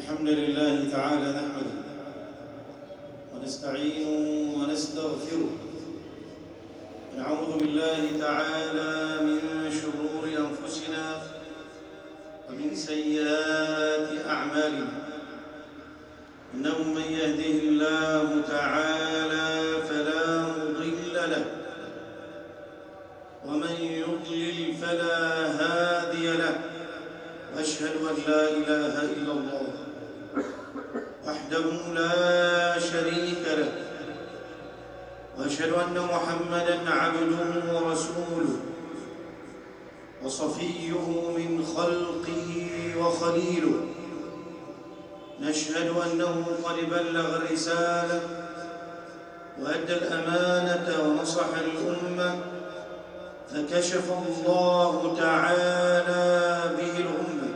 الحمد لله تعالى نحمده ونستعين ونستغفره ونعوذ بالله تعالى من شرور انفسنا ومن سيئات اعمالنا انه من يهده الله تعالى فلا مضل له ومن يضلل فلا هادي له واشهد ان لا اله الا الله وحده لا شريك له واشهد ان محمدا عبده ورسوله وصفيه من خلقه وخليله نشهد انه قد بلغ الرساله وادى الامانه ونصح الامه فكشف الله تعالى به الامه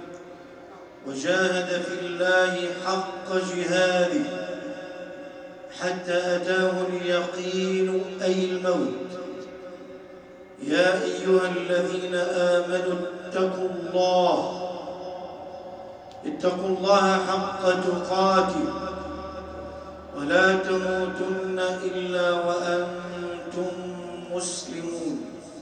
وجاهد في الله حق جهاده حتى اتاه اليقين اي الموت يا ايها الذين امنوا اتقوا الله اتقوا الله حق تقاته ولا تموتن الا وانتم مسلمون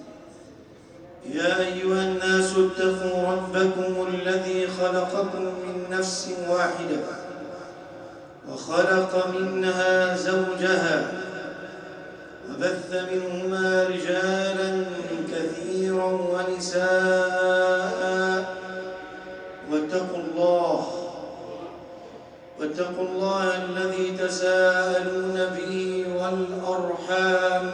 يا ايها الناس اتقوا ربكم الذي خلقكم من نفس واحده وخلق منها زوجها وبث منهما رجالا كثيرا ونساء واتقوا الله واتقوا الله الذي تساءلون به والارحام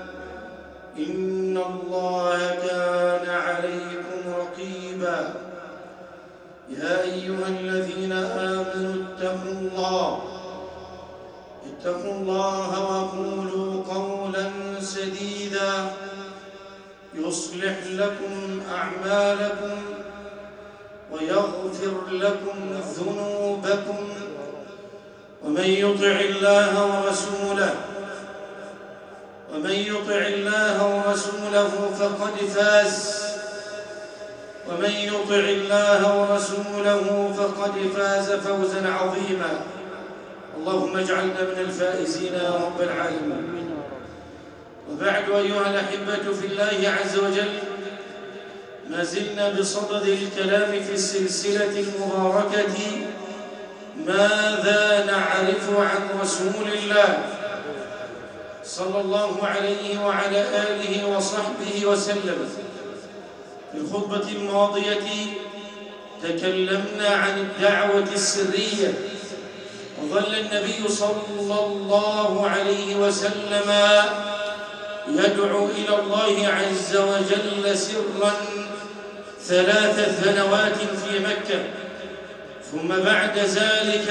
ان الله كان عليكم رقيبا يا ايها الذين امنوا اتقوا الله اتقوا الله وقولوا قولا سديدا يصلح لكم اعمالكم ويغفر لكم ذنوبكم ومن يطع الله ورسوله ومن يطع الله ورسوله فقد فاز ومن يطع الله ورسوله فقد فاز فوزا عظيما اللهم اجعلنا من الفائزين يا رب العالمين وبعد ايها الاحبه في الله عز وجل ما زلنا بصدد الكلام في السلسله المباركه ماذا نعرف عن رسول الله صلى الله عليه وعلى اله وصحبه وسلم في الخطبه الماضيه تكلمنا عن الدعوه السريه وظل النبي صلى الله عليه وسلم يدعو الى الله عز وجل سرا ثلاث سنوات في مكه ثم بعد ذلك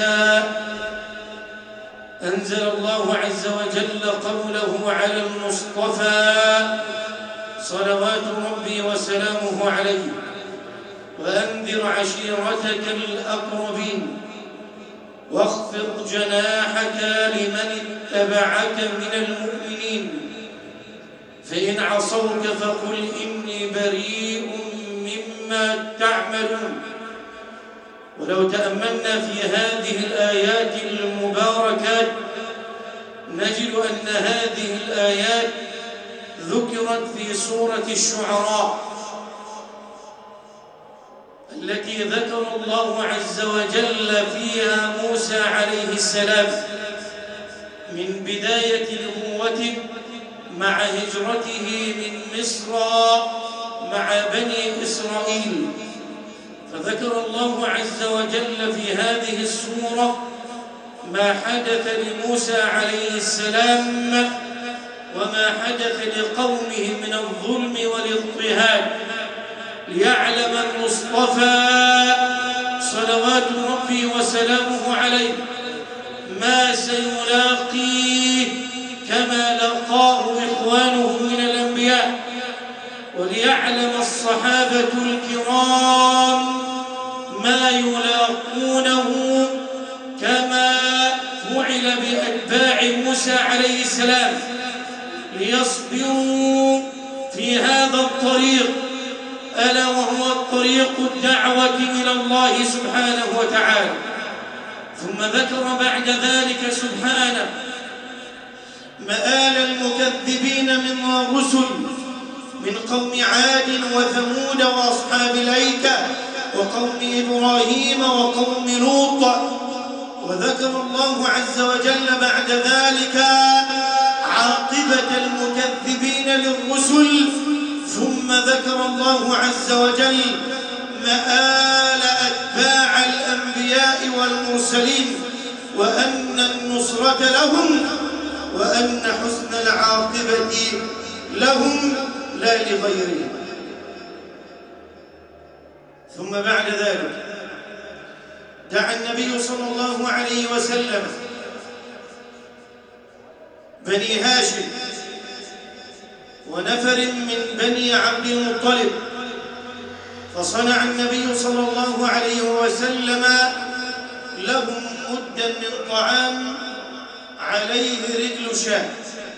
انزل الله عز وجل قوله على المصطفى صلوات ربي وسلامه عليه وانذر عشيرتك الاقربين واخفض جناحك لمن اتبعك من المؤمنين فإن عصوك فقل إني بريء مما تعملون ولو تأملنا في هذه الآيات المباركات نجد أن هذه الآيات ذكرت في سورة الشعراء التي ذكر الله عز وجل فيها موسى عليه السلام من بداية نبوته مع هجرته من مصر مع بني إسرائيل فذكر الله عز وجل في هذه السورة ما حدث لموسى عليه السلام وما حدث لقومه من الظلم والاضطهاد ليعلم المصطفى صلوات ربي وسلامه عليه ما سيلاقيه كما لقاه إخوانه من الأنبياء وليعلم الصحابة الكرام ما يلاقونه كما فعل بأتباع موسى عليه السلام ليصبروا في هذا الطريق ألا وهو طريق الدعوة إلى الله سبحانه وتعالى ثم ذكر بعد ذلك سبحانه مآل المكذبين من الرسل من قوم عاد وثمود وأصحاب الأيكة وقوم إبراهيم وقوم لوط وذكر الله عز وجل بعد ذلك عاقبة المكذبين للرسل ثم ذكر الله عز وجل مآل أتباع الأنبياء والمرسلين وأن النصرة لهم وأن حسن العاقبة لهم لا لغيرهم ثم بعد ذلك دعا النبي صلى الله عليه وسلم بني هاشم ونفر من بني عبد المطلب فصنع النبي صلى الله عليه وسلم لهم مدا من طعام عليه رجل شاة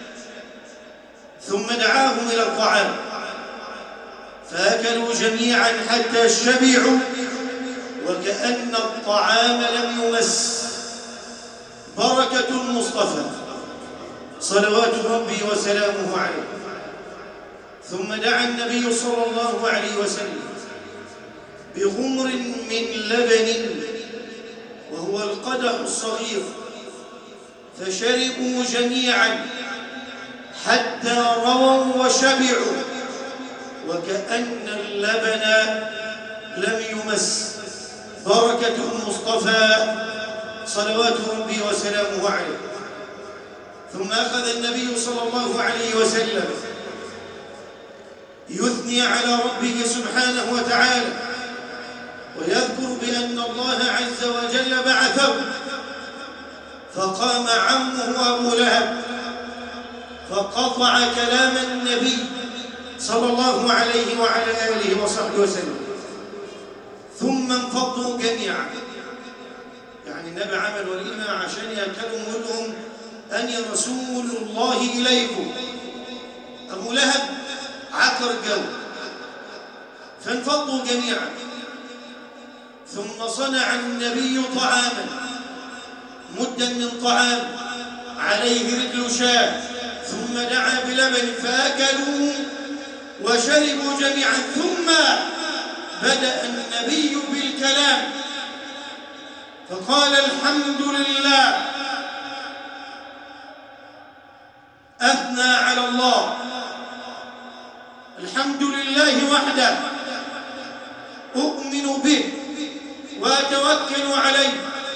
ثم دعاهم إلى الطعام فأكلوا جميعا حتى شبعوا وكأن الطعام لم يمس بركة المصطفى صلوات ربي وسلامه عليه ثم دعا النبي صلى الله عليه وسلم بغمر من لبن وهو القدح الصغير فشربوا جميعا حتى رووا وشبعوا وكأن اللبن لم يمس بركة المصطفى صلوات ربي وسلامه عليه ثم أخذ النبي صلى الله عليه وسلم يثني على ربه سبحانه وتعالى ويذكر بأن الله عز وجل بعثه فقام عمه أبو لهب فقطع كلام النبي صلى الله عليه وعلى آله وصحبه وسلم ثم انفضوا جميعا يعني النبي عمل وليمة عشان يأكلوا ويقول لهم أني رسول الله إليكم أبو لهب عكر الجو فانفضوا جميعا ثم صنع النبي طعاما مدا من طعام عليه رجل شاة ثم دعا بلبن فأكلوا وشربوا جميعا ثم بدأ النبي بالكلام فقال الحمد لله أثنى على الله الحمد لله وحده أؤمن به وأتوكل عليه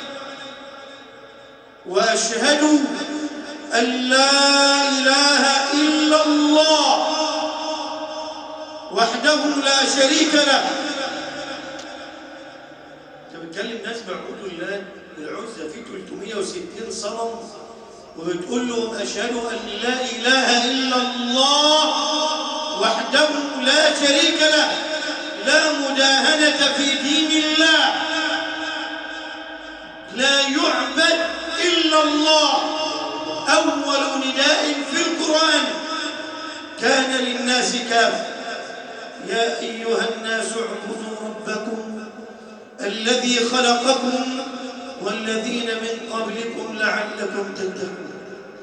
وأشهد أن لا إله إلا الله وحده لا شريك له انت بتكلم ناس بعبدوا الله العزة في 360 صنم وبتقول لهم أشهد أن لا إله إلا الله وحده لا شريك له لا مداهنة في دين الله لا يعبد إلا الله أول نداء في القرآن كان للناس كافة يا أيها الناس اعبدوا ربكم الذي خلقكم والذين من قبلكم لعلكم تتقون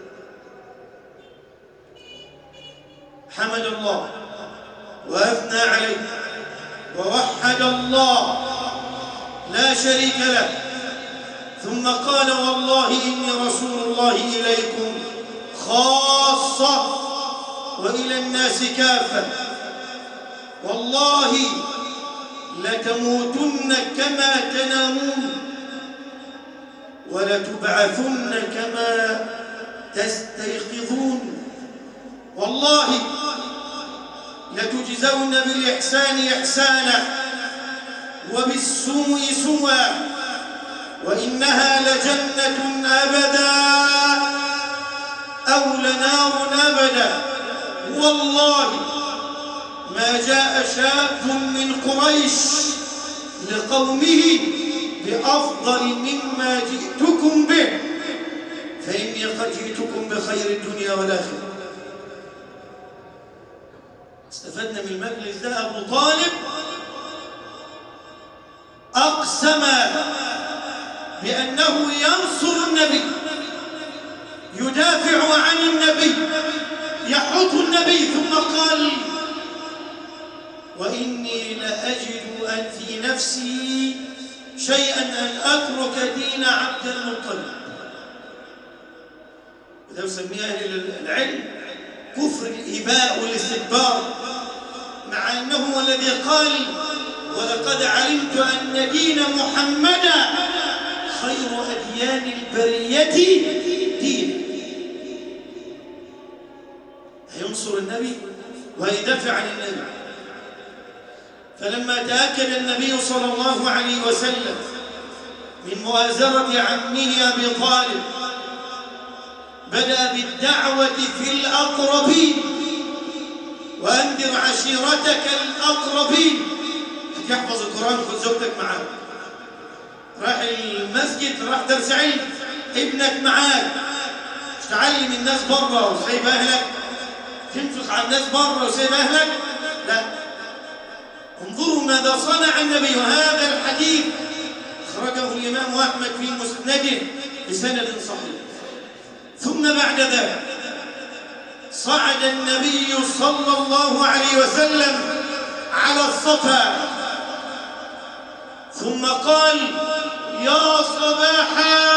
حمد الله وأثنى عليه ووحد الله لا شريك له ثم قال والله إني رسول الله إليكم خاصة وإلى الناس كافة والله لتموتن كما تنامون ولتبعثن كما تستيقظون والله لتجزون بالإحسان إحسانا وبالسوء سوى وإنها لجنة أبدا أو لنار أبدا والله ما جاء شاب من قريش لقومه بأفضل مما جئتكم به فإني قد جئتكم بخير الدنيا والآخرة استفدنا من المجلس ده أبو طالب أقسم بأنه ينصر النبي يدافع عن النبي يحط النبي ثم قال وإني لأجد أن في نفسي شيئا أن أترك دين عبد المطلب وده يسميه أهل العلم كفر الإباء والاستكبار مع أنه هو الذي قال ولقد علمت أن دين محمدا خير أديان البرية دين هينصر النبي ويدافع عن النبي فلما تأكد النبي صلى الله عليه وسلم من مؤازرة عمه أبي طالب بدأ بالدعوة في الأقربين وأنذر عشيرتك الأقربين يحفظ القرآن خذ زوجتك معاك راح المسجد راح درس علم ابنك معاك مش تعلم الناس بره وسايب أهلك تنفق على الناس بره وسايب أهلك لا انظروا ماذا صنع النبي وهذا الحديث أخرجه الإمام أحمد في مسنده بسند صحيح ثم بعد ذلك صعد النبي صلى الله عليه وسلم على الصفا ثم قال يا صباحا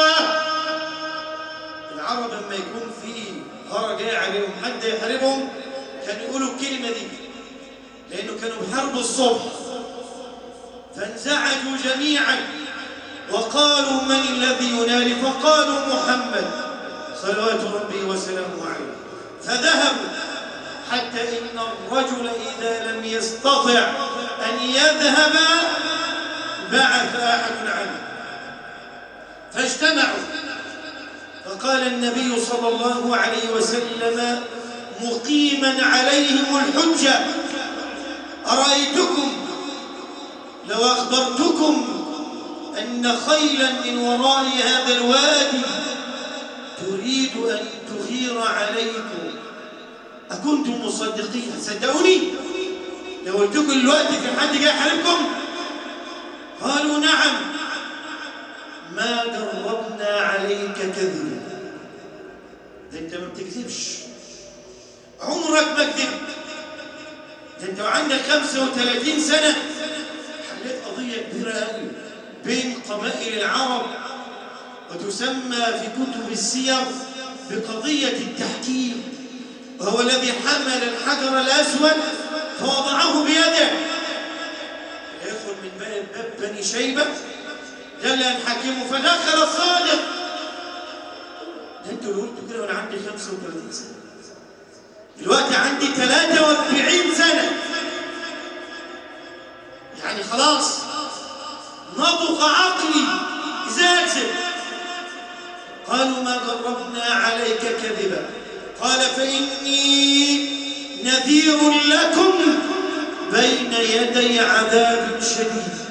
العرب لما يكون في هرة جاي عليهم حد يحاربهم كانوا يقولوا الكلمة دي لأنه كانوا بحرب الصبح فانزعجوا جميعا وقالوا من الذي ينادي فقالوا محمد صلوات ربي وسلامه عليه فذهبوا حتى إن الرجل إذا لم يستطع أن يذهب بعث أحد عنه فاجتمعوا فقال النبي صلى الله عليه وسلم مقيما عليهم الحجة أرأيتكم لو أخبرتكم أن خيلا من وراء هذا الوادي تريد أن تغير عليكم أكنتم مصدقين صدقوني لو قلت لكم دلوقتي في حد جاي يحاربكم قالوا نعم ما جربنا عليك كذبا ده انت ما بتكذبش عمرك ما كذبت ده انت وعندك 35 سنه حليت قضيه كبيره قوي بين قبائل العرب وتسمى في كتب السير بقضيه التحكيم وهو الذي حمل الحجر الاسود فوضعه بيده يدخل من باب بني شيبه جل ان حكيمه فدخل الصادق ده انتوا اللي قلتوا كده وانا عندي 35 سنه دلوقتي عندي 43 سنه يعني خلاص نطق عقلي اذا اكذب قالوا ما جربنا عليك كذبا قال فاني نذير لكم بين يدي عذاب شديد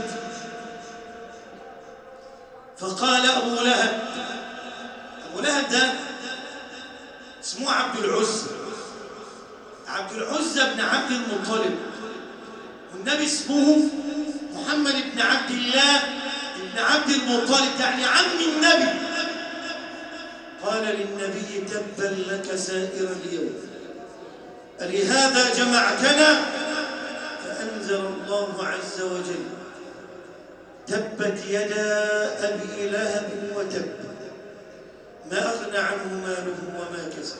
فقال أبو لهب أبو لهب ده اسمه عبد العزة عبد العزة بن عبد المطلب والنبي اسمه محمد بن عبد الله بن عبد المطلب يعني عم النبي قال للنبي تبا لك سائر اليوم ألهذا جمعتنا فأنزل الله عز وجل تبت يدا أبي لهب وتب ما أغنى عنه ماله وما كسب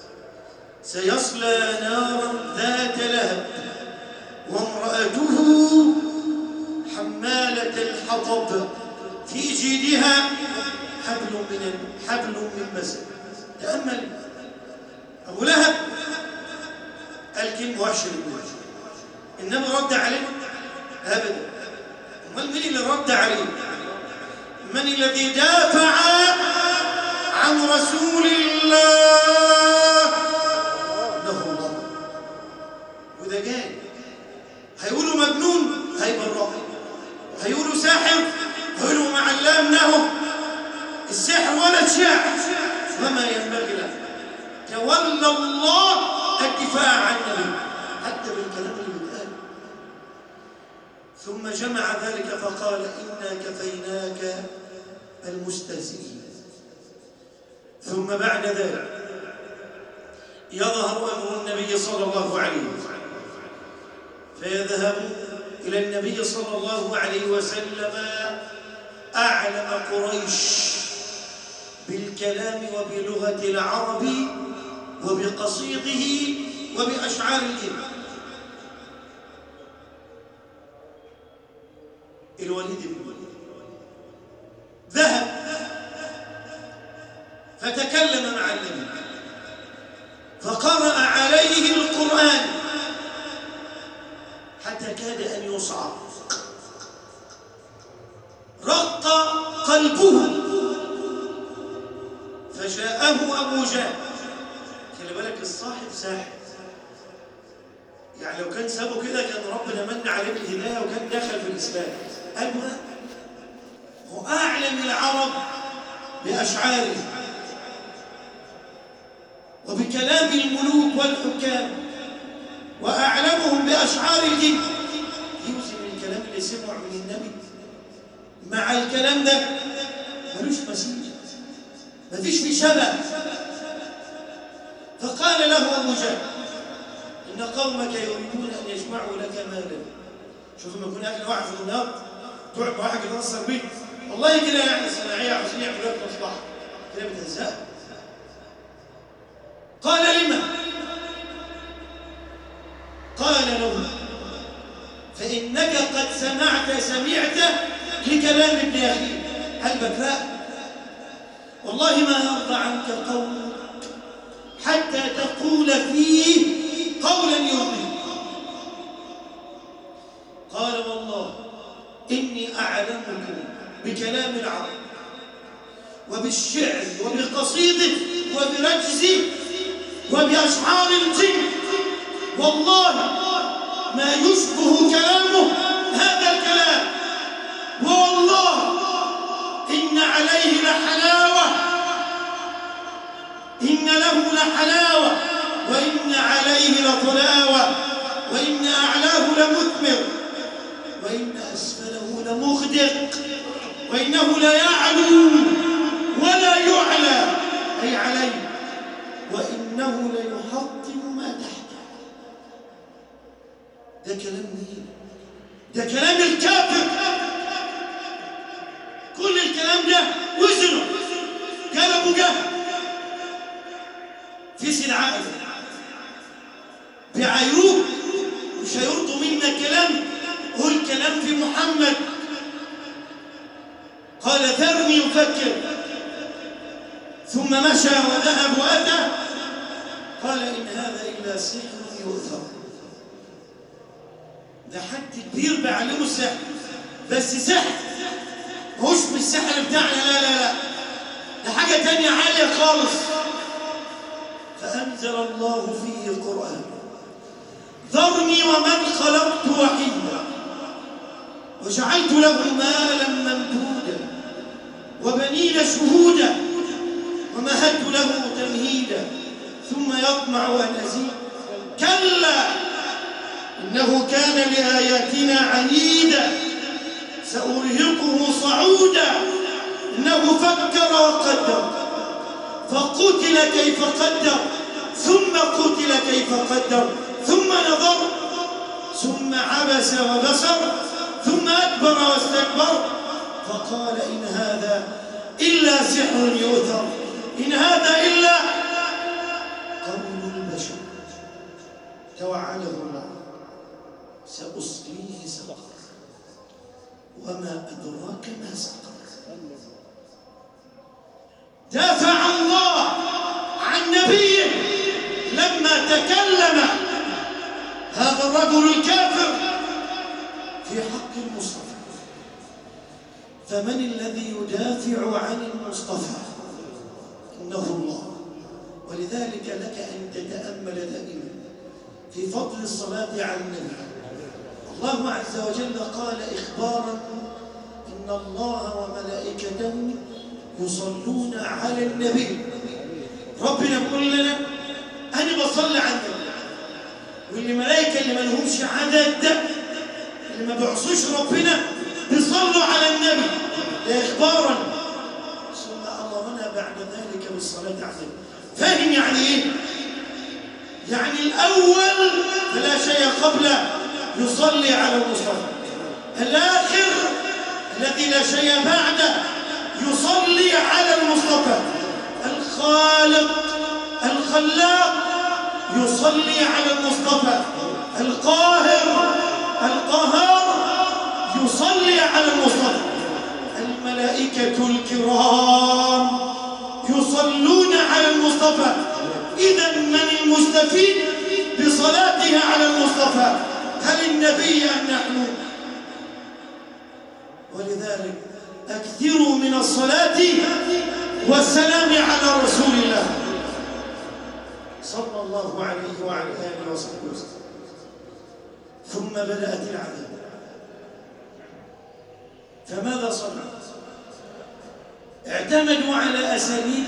سيصلى نارا ذات لهب وامرأته حمالة الحطب في جيدها حبل من حبل من مسد تأمل أبو لهب قال كلمة وحشة للناس إنما رد عليه أبدا امال مين اللي رد عليه من الذي دافع عن رسول الله له الله وده جاي هيقولوا مجنون هيبرأه هيقولوا ساحر هيقولوا ما علمناه السحر ولا الشعر وما ينبغي له تولى الله الدفاع عن النبي حتى بالكلام اللي بيتقال ثم جمع ذلك فقال إنا كفيناك المستهزئين ثم بعد ذلك يظهر أمر النبي صلى الله عليه وسلم فيذهب إلى النبي صلى الله عليه وسلم أعلم قريش بالكلام وبلغة العرب وبقصيده وبأشعار الجن الوليد بن الوليد ذهب فتكلم مع النبي فقرأ عليه القرآن حتى كاد أن يصعق رق قلبه فجاءه أبو جهل خلي بالك الصاحب ساحب يعني لو كان سابه كده كان ربنا من عليه بالهداية وكان دخل في الإسلام أما هو أعلم العرب بأشعاره وبكلام الملوك والحكام وأعلمهم بأشعار الجن يوزن الكلام اللي سمعه من النبي مع الكلام ده ملوش مثيل مفيش في شبه فقال له أبو جهل إن قومك يريدون أن يجمعوا لك مالا شوف لما يكون أكل واحد في النار تقعد واحد يتأثر بيه والله كده يعني الصناعية عاوزين يعملوا لك مصلحة كده بتهزأ قال لما قال له فإنك قد سمعت سمعت لكلام ابن أخيك البكراء والله ما يرضى عنك قوم حتى تقول فيه قولا يرضي قال والله إني أعلمكم بكلام العرب وبالشعر وبقصيده وبرجزه وبأشعار الجن والله ما يشبه كلامه هذا الكلام والله إن عليه لحلاوة إن له لحلاوة وإن عليه لطلاوة وإن أعلاه لمثمر وإن أسفله لمخدق وإنه لا يعلو ولا يعلى أي عليه وإنه ليحطم ما تحته ده كلام مين؟ ده كلام الكافر كل الكلام ده وزنه قال أبو جهل في سلعة بعيروب مش هيرضوا منا كلام قول كلام في محمد قال ذرني يفكر ثم مشى وذهب وأتى قال إن هذا إلا سحر يؤثر ده حد كبير بيعلمه السحر بس سحر مش بالسحر بتاعنا لا لا لا ده حاجة تانية عالية خالص فأنزل الله فيه القرآن ذرني ومن خلقت وحيدا وجعلت له مالا ممدودا وبنين شهودا ومهدت له تمهيدا ثم يطمع أن أزيد كلا إنه كان لآياتنا عنيدا سأرهقه صعودا إنه فكر وقدر فقتل كيف قدر ثم قتل كيف قدر ثم نظر ثم عبس وبصر ثم أدبر واستكبر فقال إن هذا إلا سحر يؤثر إن هذا إلا قول البشر توعده الله سأصليه سقر وما أدراك ما سقر دافع الله عن نبيه لما تكلم هذا الرجل الكافر في حق المصطفى فمن الذي يدافع عن المصطفى إنه الله ولذلك لك أن تتأمل دائما في فضل الصلاة على النبي الله عز وجل قال إخبارا إن الله وملائكته يصلون على النبي ربنا بيقول لنا أنا بصلي على النبي واللي ملائكة اللي ما لهمش عدد اللي ما بيعصوش ربنا بيصلوا على النبي ده إخبارا ثم أمرنا بعد ذلك بالصلاة عليه فاهم يعني إيه؟ يعني الأول فلا شيء قبل يصلي على المصطفى الآخر الذي لا شيء بعده يصلي على المصطفى الخالق الخلاق يصلي على المصطفى القاهر القهار يصلي على المصطفى الملائكة الكرام يصلون على المصطفى إذا من المستفيد بصلاتها على المصطفى هل النبي أم نحن ولذلك أكثروا من الصلاة والسلام على رسول الله صلى الله عليه وعلى آله وصحبه وسلم ثم بدأت العذاب فماذا صنعوا اعتمدوا على أساليب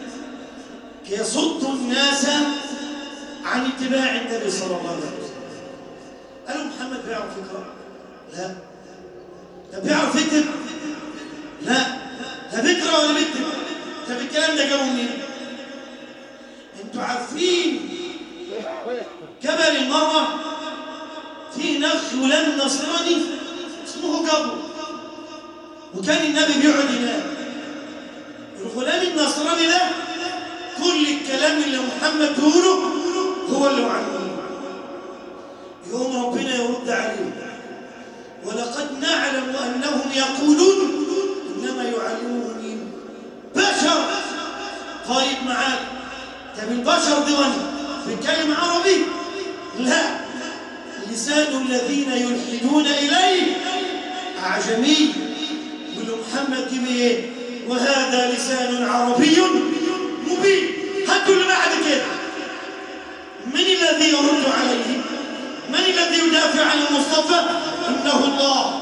يصد الناس عن اتباع النبي صلى الله عليه وسلم قالوا محمد بيعرف يقرأ لا طب بيعرف يكتب لا لا بيقرأ ولا بيكتب طب الكلام ده جابه منين انتوا عارفين جبل المرة في نخ ولان نصراني اسمه جبر وكان النبي بيقعد هناك الغلام النصراني ده كل الكلام اللي محمد بيقوله هو اللي معلمه يوم ربنا يرد عليه ولقد نعلم انهم يقولون انما يعلمه مين بشر طيب معاك طب البشر دول بيتكلم عربي لا لسان الذين يلحدون اليه اعجمي يقول له محمد دي ايه وهذا لسان عربي مبين هاتوا اللي بعد كده من الذي يرد عليه من الذي يدافع عن المصطفى انه الله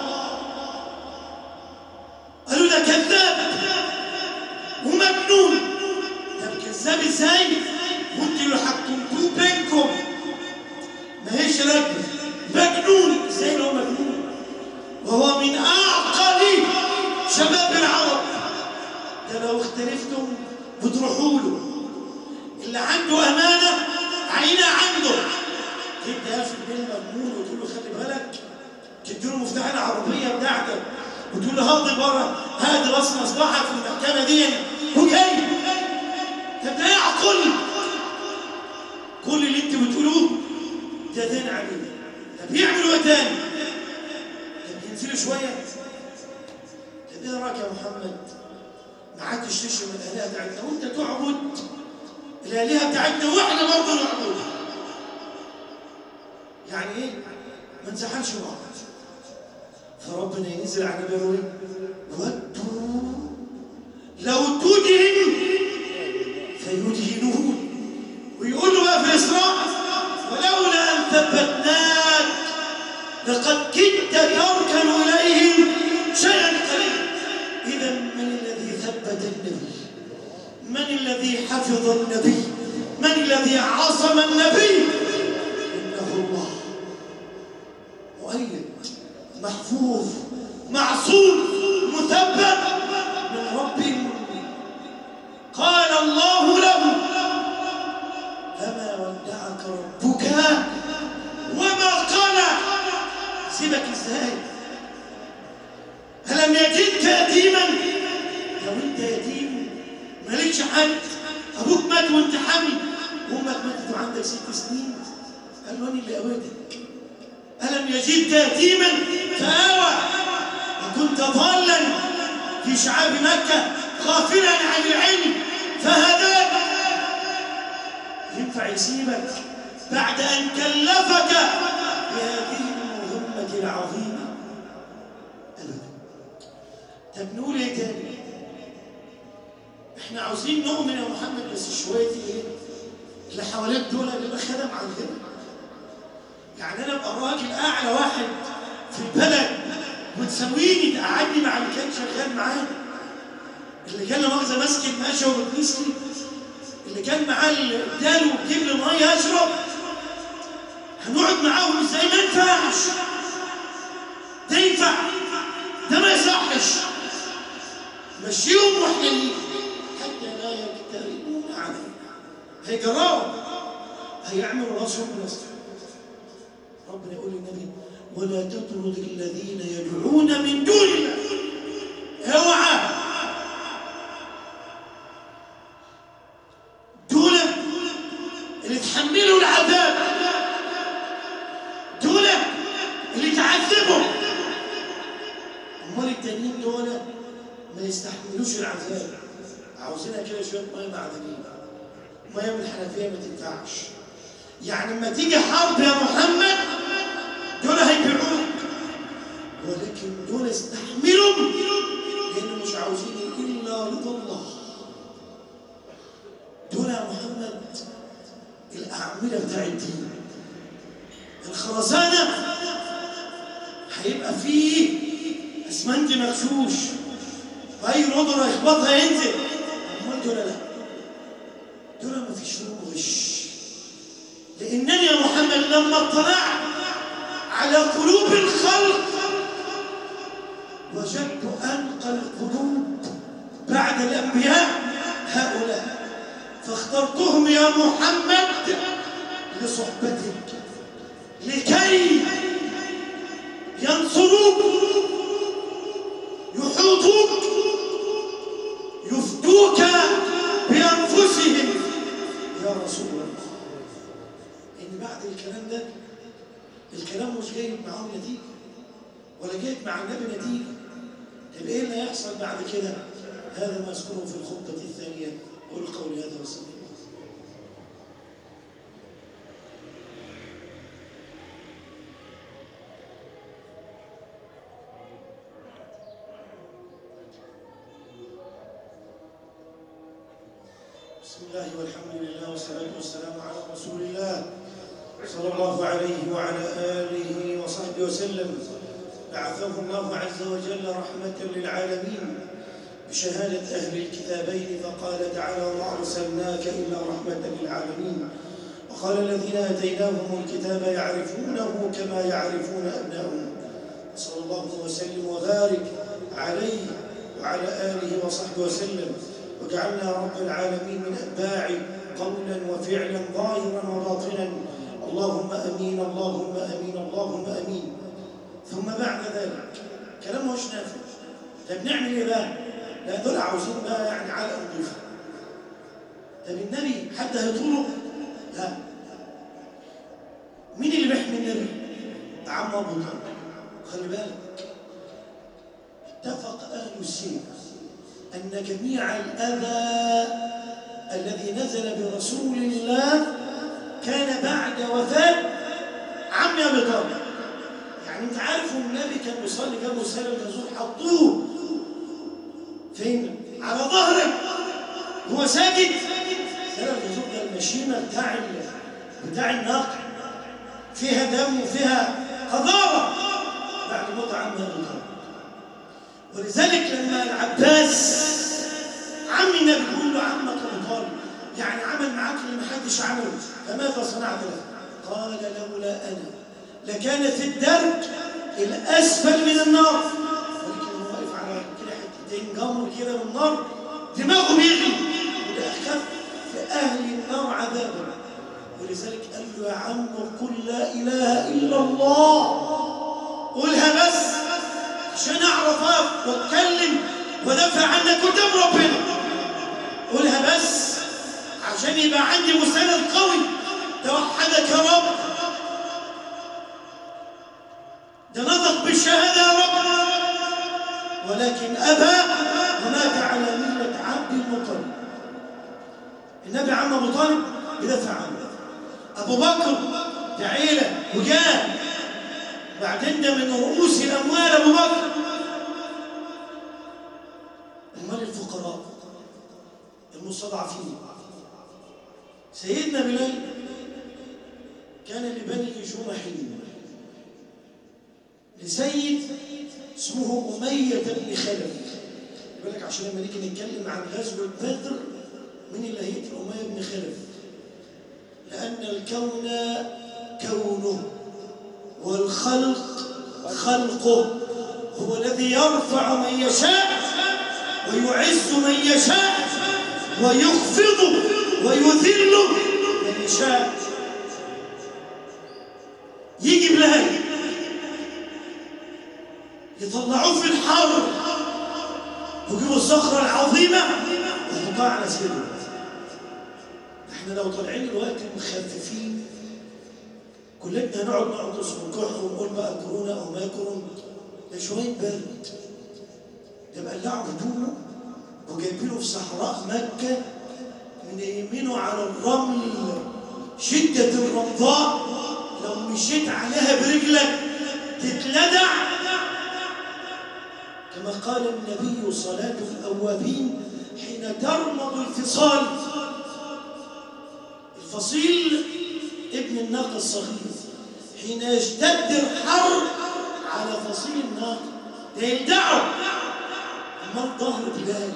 قالوا ده كذاب ومجنون طب كذاب ازاي وانتوا اللي حكمتوه بينكم ما هيش راجل مجنون ازاي هو مجنون وهو من اعقل شباب العرب ده لو اختلفتم بتروحوا له اللي عنده امانه عينه عنده تدي في البيت مجنون وتقول له خلي بالك تديله مفتاح العربيه بتاعتك وتقول له هاضي بره هادي راس مصباحك في المحكمه دي وجاي طب ده يعقل كل اللي انت بتقولوه ده دين عليه طب يعملوا ايه تاني؟ طب ينزلوا شويه طب ايه رايك يا محمد؟ ما عادش تشرب الالهه بتاعتنا وانت تعبد الالهه بتاعتنا واحنا برضه نعبدها يعني ايه؟ ما نزعلش بعض فربنا ينزل على نبيه ودوا لو تدهن فيدهنون ويقول له بقى في الإسراء ولولا أن ثبتناك لقد كدت تركن إليهم شيئا قليلا إذا من الذي ثبت النبي من الذي حفظ النبي من الذي عصم النبي إنه الله مؤيد محفوظ معصوم مثبت من رب قال الله له فما ودعك ربك وما قلى سيبك ازاي ألم يجدك يتيما لو انت يتيم مالكش حد ابوك مات وانت حامل وامك ماتت وعندك ست سنين قال له انا اللي قويتك ألم يجدك يتيما فآوى وكنت ضالا في شعاب مكة غافلا عن العلم فهداك ينفع يسيبك بعد أن كلفك بهذه المهمة العظيمة أبدا طب نقول ايه تاني احنا عاوزين نؤمن يا محمد بس شوية ايه اللي حواليك دول اللي خدم عندنا يعني انا ابقى راجل اعلى واحد في البلد وتسويني تقعدني مع اللي كان شغال معاه اللي كان مؤاخذه ماسك الماشيه وبتنسلي اللي كان معاه الدال وبجيب لي ميه اشرب هنقعد معاهم ازاي ما ينفعش تنفعش مشيهم واحنا نيجي حتى لا يقتربون علينا هيجربوا هيعملوا راسهم بنفسهم ربنا يقول للنبي ولا تطرد الذين يدعون من دون الله اوعى دول اللي تحملوا العذاب دول اللي تعذبوا امال التانيين دول ما يستحملوش العذاب عاوزينها كده شويه ميه معدنيه ميه من الحنفيه ما تنفعش يعني لما تيجي حرب يا محمد دول هيبيعوك ولكن دول استحملوا لانه مش عاوزين الا رضا الله دول يا محمد الاعمده بتاع الدين الخرسانه هيبقى فيه اسمنت مغشوش واي رضا يخبطها ينزل امال دول لا دول ما فيش فيهم غش لانني يا محمد لما اطلعت على قلوب الخلق وجدت انقى القلوب بعد الانبياء هؤلاء فاخترتهم يا محمد لصحبتك لكي ينصروك يحوطوك يفدوك بانفسهم يا رسول الله ان بعد الكلام ده الكلام مش جايب معاهم نتيجه ولا جايب مع النبي نتيجه طب ايه اللي هيحصل بعد كده هذا ما اذكره في الخطبه الثانيه قول قولي هذا وسلم بسم الله والحمد لله والصلاة والسلام على رسول الله صلى الله عليه وعلى آله وصحبه وسلم بعثه الله عز وجل رحمة للعالمين بشهادة أهل الكتابين فقال تعالى وما أرسلناك إلا رحمة للعالمين وقال الذين آتيناهم الكتاب يعرفونه كما يعرفون أبناءهم صلى الله وسلم وبارك عليه وعلى آله وصحبه وسلم وجعلنا رب العالمين من أتباع قولا وفعلا ظاهرا وباطنا اللهم أمين اللهم أمين اللهم أمين ثم بعد ذلك كلام مش نافع طب نعمل ايه بقى؟ لا دول عاوزين بقى يعني علقه نضيفه طب النبي حد هيطوله؟ لا مين اللي بيحمي النبي؟ عم ابو طالب خلي بالك اتفق اهل السير ان جميع الاذى الذي نزل برسول الله كان بعد وفاه عم ابي طالب يعني انت عارف ان النبي كان بيصلي جنبه سلم الجزور حطوه فين؟ على ظهره هو ساجد سلم الجزور ده المشيمه بتاع بتاع الناقه فيها دم وفيها قذاره بعد موت عم ابي طالب ولذلك لما العباس عم النبي بيقول له عمك ابو طالب يعني عمل معاك اللي محدش عمله فماذا صنعت له؟ قال لولا انا لكان في الدرك الاسفل من النار ولكن هو واقف على كده حتتين جمر كده من النار دماغه بيغلي وده اخف في اهل النار عذابا ولذلك قال له يا عم قل لا اله الا الله قولها بس عشان اعرف اقف واتكلم ودافع عنك قدام ربنا قولها بس عشان يبقى عندي مستند قوي توحدك يا رب ده نطق بالشهادة يا رب ولكن أبى ومات على ملة عبد المطلب النبي عم أبو طالب يدافع عنه أبو بكر ده عيلة وجاه بعدين ده من رؤوس الأموال أبو بكر أموال الفقراء المستضعفين سيدنا بلال كان لبني جمح لسيد اسمه أمية بن خلف بالك عشان لما نيجي نتكلم عن غزوة بدر من اللي هيقتل أمية بن خلف لأن الكون كونه والخلق خلقه هو الذي يرفع من يشاء ويعز من يشاء ويخفض ويذل من يشاء يجي بلاد يطلعوه في الحر ويجيبوا الصخرة العظيمة ويحطوها على سيره احنا لو طالعين الوقت مخففين كلنا هنقعد نقعد ونكح ونقول بقى كورونا او ما كورونا ده شويه برد ده مقلعوا هدومه وجايبينه في صحراء مكه منيمينه على الرمل شده الرمضاء لو مشيت عليها برجلك تتلدع كما قال النبي صلاه الاوابين حين ترمض الفصال الفصيل ابن الناقة الصغير حين يشتد الحر على فصيل الناقة ده يلدعه أما الظهر بلال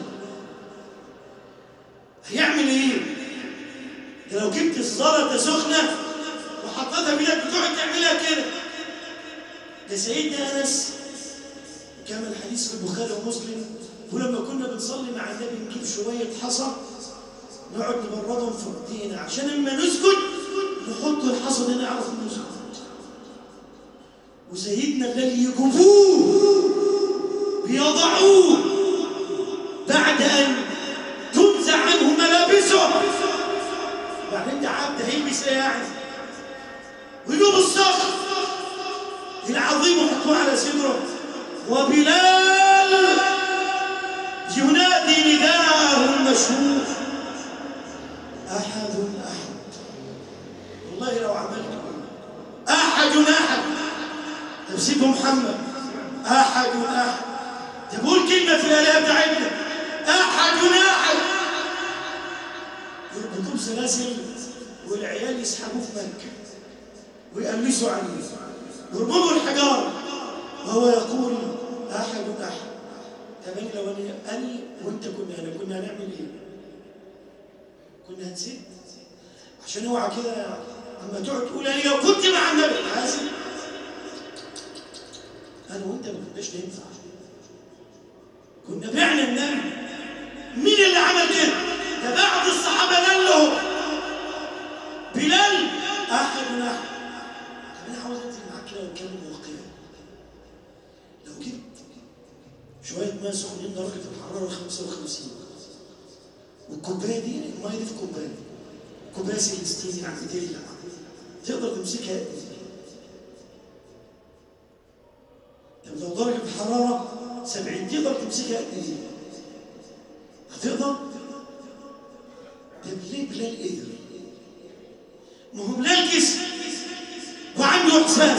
هيعمل ايه؟ ده لو جبت الزلطة سخنة وحطيتها بيدك بتقعد تعملها كده ده سيدنا أنس كما الحديث في البخاري ومسلم ولما كنا بنصلي مع النبي نجيب شوية حصى نقعد نبردهم في ايدينا عشان لما نسجد نحط الحصى ده نعرف نسجد وسيدنا الذي يجيبوه بيضعوه بعد ان تنزع عنه ملابسه بعدين ده عبد هيلبس ايه يعني ويجيبوا الصخر العظيم ويحطوه على صدره وبلال ينادي نداءه المشهور أحد أحد والله لو عملت أحد أحد تفسير محمد أحد أحد تقول كلمة في الآلهة بتاعتنا أحد أحد يربطوه سلاسل والعيال يسحبوه في مكة ويقلسوا عليه يربطوا الحجارة وهو يقول أحد أحد تمام لو أنا أنا وأنت كنا هنا كنا هنعمل إيه؟ كنا هنسد عشان اوعى كده اما تقعد تقول انا لو كنت مع النبي حازم انا وانت ما كناش ننفع كنا بعنا النبي مين اللي عمل كده؟ ده بعض الصحابه قال له بلال احد احد طب انا عاوز انزل معاك كده واتكلم واقعي لو جبت شويه ماء سخنين درجه الحراره 55 والكوبايه دي الميه دي في كوبايه كوبايه سيلستين يعني تقلع تقدر تمسكها قد ايه طب لو درجه الحراره 70 تقدر تمسكها قد ايه هتقدر طب ليه بلال قدر ما هو بلال جسم وعنده احساس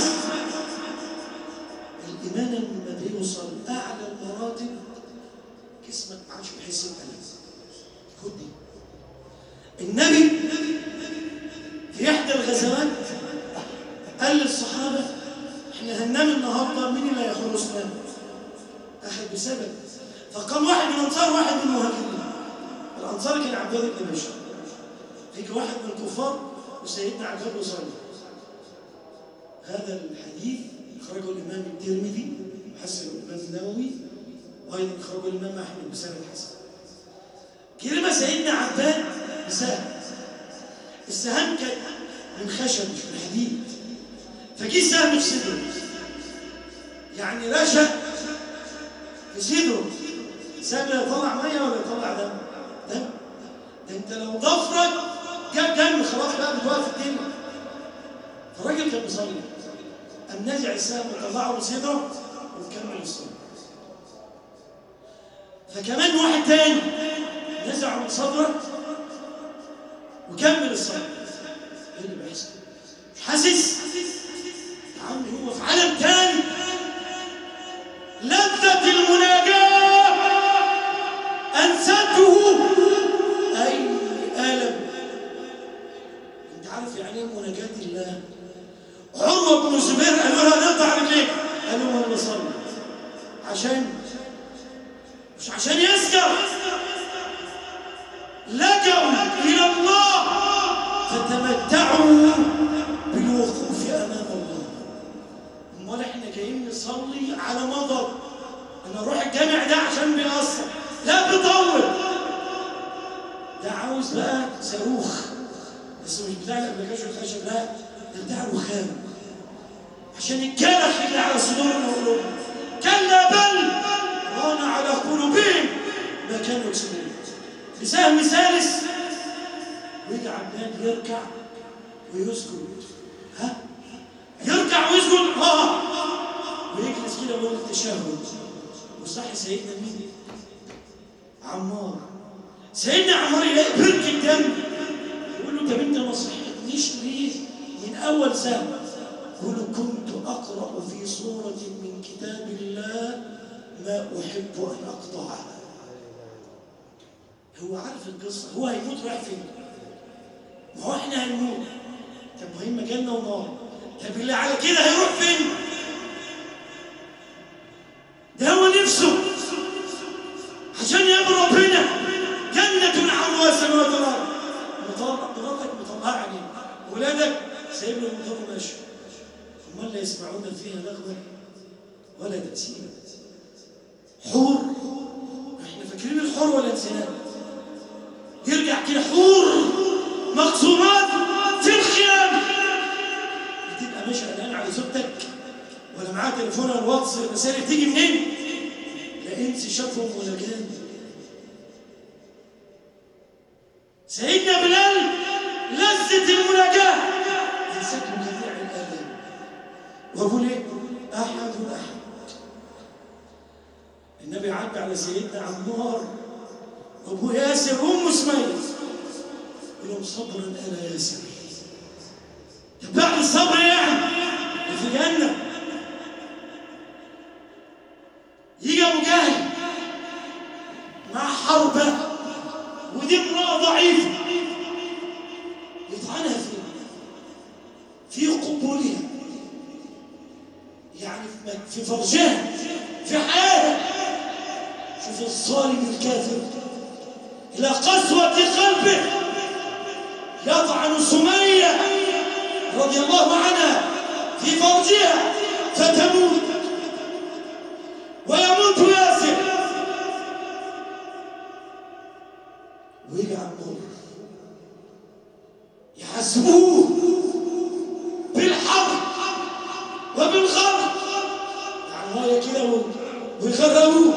الايمان لما بيوصل اعلى المراتب جسمك ما عادش بيحس بالم خد دي النبي في احدى الغزوات قال للصحابه احنا هننام النهارده مين اللي هيحرسنا؟ اخذ بسبب فقال واحد من الانصار واحد من المهاجرين الانصار كان عباد بن بشر يجي واحد من الكفار وسيدنا عباد وصلي هذا الحديث اخرجه الامام الترمذي وحسن الامام النووي وايضا اخرجه الامام احمد بسند حسن كلمة سيدنا عباد بسهم السهام كان من خشب مش من حديد فجي السهم في صدره يعني رشا في صدره السهم لا يطلع ميه ولا يطلع دم دم ده انت لو ضفرك جاب دم خلاص بقى بتوقف الدنيا فالراجل كان بيصلي قام نازع السهم وطلعه من صدره وكمل الصلاه فكمان واحد تاني نزعه من صدره وكمل الصلاة ايه اللي بيحصل؟ مش حاسس؟ يا عم هو في عالم تاني لذة المناجاة أنسته أي ألم أنت عارف يعني إيه مناجاة الله؟ عروة بن الزبير قالوا لها نقطع رجليك قال لهم أنا بصلي عشان مش عشان يسكر لجأوا إلى الله فتمتعوا بالوقوف أمام الله أمال إحنا جايين نصلي على مضض انا اروح الجامع ده عشان بيأثر لا بيطول ده عاوز بقى صاروخ بس مش بتاع الابلكيشن الخشب لا ده بتاع الرخام عشان الكلف اللي على صدورنا وقلوبنا كلا بل ران على قلوبهم ما كانوا يكسبون بسهم ثالث ويجي عمال يركع ويسجد ها يركع ويسجد اه ويجلس كده ويقول التشهد وصح سيدنا مين عمار سيدنا عمار يلاقي برك الدم يقول له طب انت ما صحتنيش ليه من اول سنه يقول له كنت اقرا في سوره من كتاب الله ما احب ان اقطعها هو عارف القصه هو هيموت رايح فين ما هو احنا هنموت طب ما هي مجالنا ونار طب اللي على كده هيروح فين ده هو نفسه عشان يقابل ربنا جنة عرضها السماوات والارض مطلع مراتك مطلعها عليك ولادك سايب له المطر ماشي امال لا يسمعون فيها لغوا ولا تأثيما حور احنا فاكرين الحور ولا نسيناه يرجع كده حور مقصورات في الخيام بتبقى ماشي قلقان على زوجتك ولا معاه تليفون ولا الواتس الرسائل بتيجي منين؟ لا انس شافهم ولا جان سيدنا بلال لذة المناجاة ينساك جميع الآلام وأقول إيه؟ أحد أحد النبي عدى على سيدنا عمار وأبو ياسر أم اسماعيل يقول لهم صبرا أنا ياسر طب بعد الصبر يعني في جنة يجي أبو جهل مع حربة ودي امرأة ضعيفة يطعنها فين؟ في قبولها يعني في فرجها في حياتها شوف الظالم الكافر إلى قسوة قلبه يطعن سمية رضي الله عنها في فرجها فتموت ويموت ياسر ويجي عمار يحاسبوه بالحق وبالغرب يعني هاي كده ويغربوه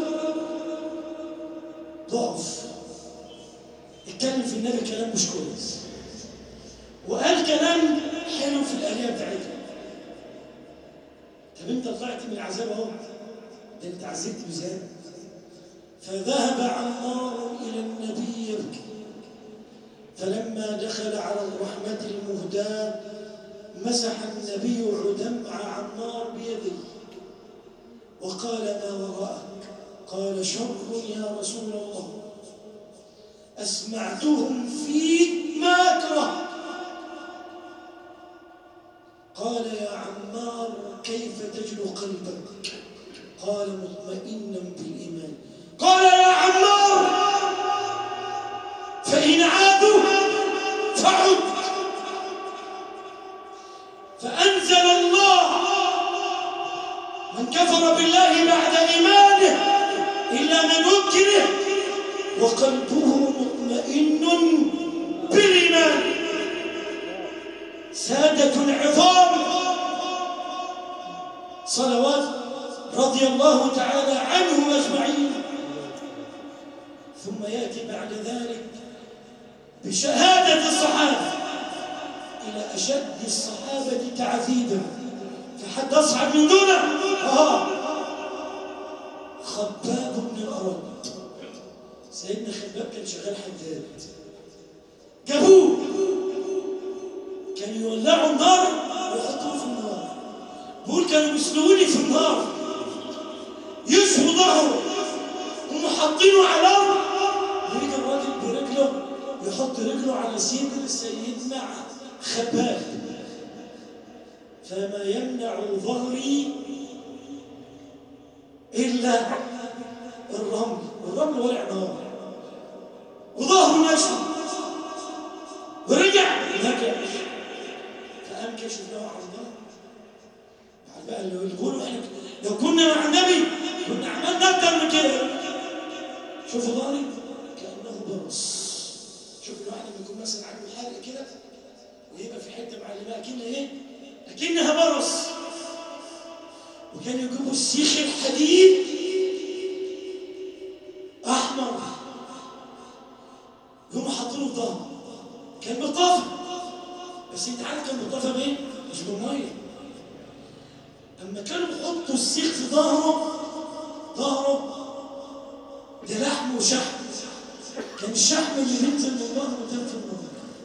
ضعف اتكلم في النبي كلام مش كويس وقال كلام حلو في الآلية بتاعتها طب انت طلعت من العذاب اهو ده انت عذبت بزياده فذهب عمار إلى النبي يبكي فلما دخل على الرحمة المهداة مسح النبي دمع عمار بيده وقال ما وراءك قال شر يا رسول الله أسمعتهم فيك ما أكره قال يا عمار كيف تجد قلبك قال مطمئنا بالإيمان قال يا عمار فإن عادوا فعد فأنزل الله من كفر بالله بعد إيمانه إلا من أكره وقلبه مطمئن بالإيمان سادة العظام صلوات رضي الله تعالى عنهم أجمعين ثم يأتي بعد ذلك بشهادة الصحابة إلى أشد الصحابة تعذيبا في حد أصعب من دونه آه خباب بن الأرد سيدنا خباب كان شغال حداد جابوه كانوا يولعوا النار ويحطوه في النار بقول كانوا بيسلقوني في النار يشفوا ظهره هم حاطينه على الارض ويجي الراجل برجله يحط رجله على صدر سيدنا خباب فما يمنع ظهري الا الرمل والرمل ولع نار وظهره نشف ورجع نجح فقام كشف له عن ظهره بعد بقى اللي يقولوا احنا لو كنا مع النبي كنا عملنا حطه في ظهري كأنه برص شوف الواحد لما يكون مثلا عنده حرق كده ويبقى في حته معلمه اكنها ايه؟ اكنها برص وكانوا يجيبوا السيخ الحديد احمر يقوموا حاطينه في ظهره كان مطافي بس انت عارف كان مطافي بايه؟ مش بميه اما كانوا يحطوا السيخ في ظهره ظهره ده لحم وشحم كان الشحم اللي بينزل من ظهره ده في النار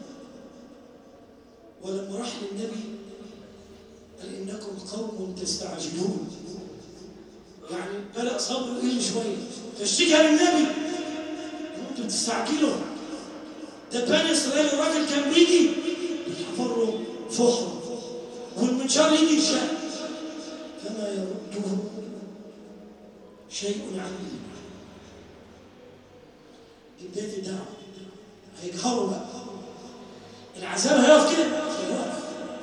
ولما راح للنبي قال انكم قوم تستعجلون يعني بلغ صبره قل شويه فاشتكى للنبي انتوا بتستعجلوا ده بني اسرائيل الراجل كان بيجي يحفر له فحر والمنشار يجي يشق فما يرده شيء عن الايمان دي بدايه الدعوه هيجهروا بقى العذاب هيقف كده هيقف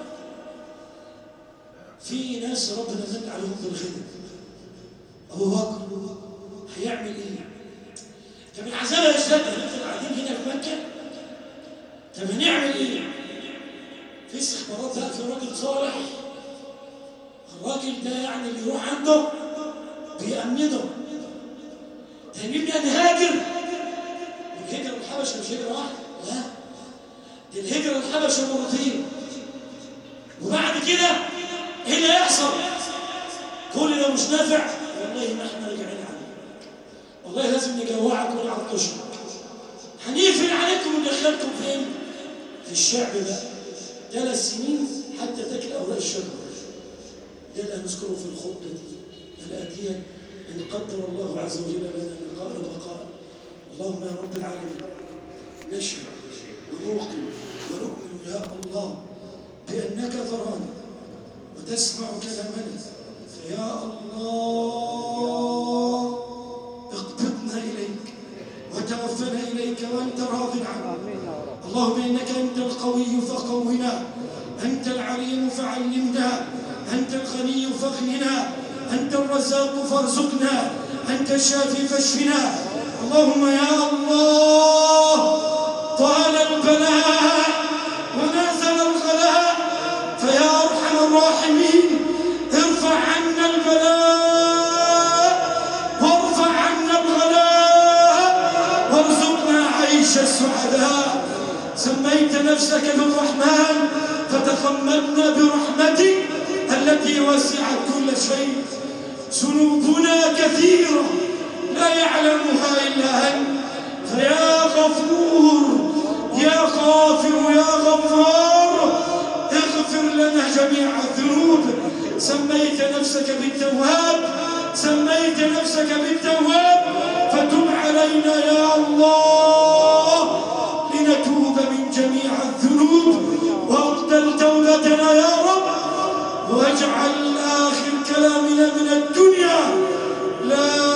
في ناس ربنا من عليهم بالغنى ابو بكر هيعمل ايه طب العذاب هيشتد هنفضل قاعدين هنا في مكه طب هنعمل ايه في استخبارات بقى في راجل صالح الراجل ده يعني اللي يروح عنده بيأمنه تهمني نهاجر الهجرة الحبشة مش هجرة واحدة لا دي الهجرة الحبشة مرتين وبعد كده ايه اللي هيحصل؟ كل ده مش نافع والله ما احنا راجعين عليك والله لازم نجوعك ونعطشك هنقفل عليكم وندخلكم فين؟ في الشعب بقى ثلاث سنين حتى تاكل اوراق الشجر ده اللي هنذكره في الخطبه دي الاتيه ان قدر الله عز وجل لنا لقاء البقاء اللهم يا رب العالمين نشهد ونوقن ونؤمن يا الله بانك ترانا وتسمع كلامنا فيا الله اقبضنا اليك وتوفنا اليك وانت راض عنا اللهم انك انت القوي فقونا انت العليم فعلمنا انت الغني فاغننا انت الرزاق فارزقنا انت الشافي فاشفنا اللهم يا الله طال البلاء ونزل الغلاء فيا ارحم الراحمين ارفع عنا البلاء وارفع عنا الغلاء وارزقنا عيش السعداء سميت نفسك بالرحمن فتغمدنا برحمتك التي وسعت كل شيء ذنوبنا كثيرة لا يعلمها إلا أنت فيا غفور يا غافر يا غفار اغفر لنا جميع الذنوب سميت نفسك بالتواب سميت نفسك بالتواب فتب علينا يا الله لنتوب من جميع الذنوب واقبل توبتنا يا رب واجعل آخر كلامنا من الدنيا لا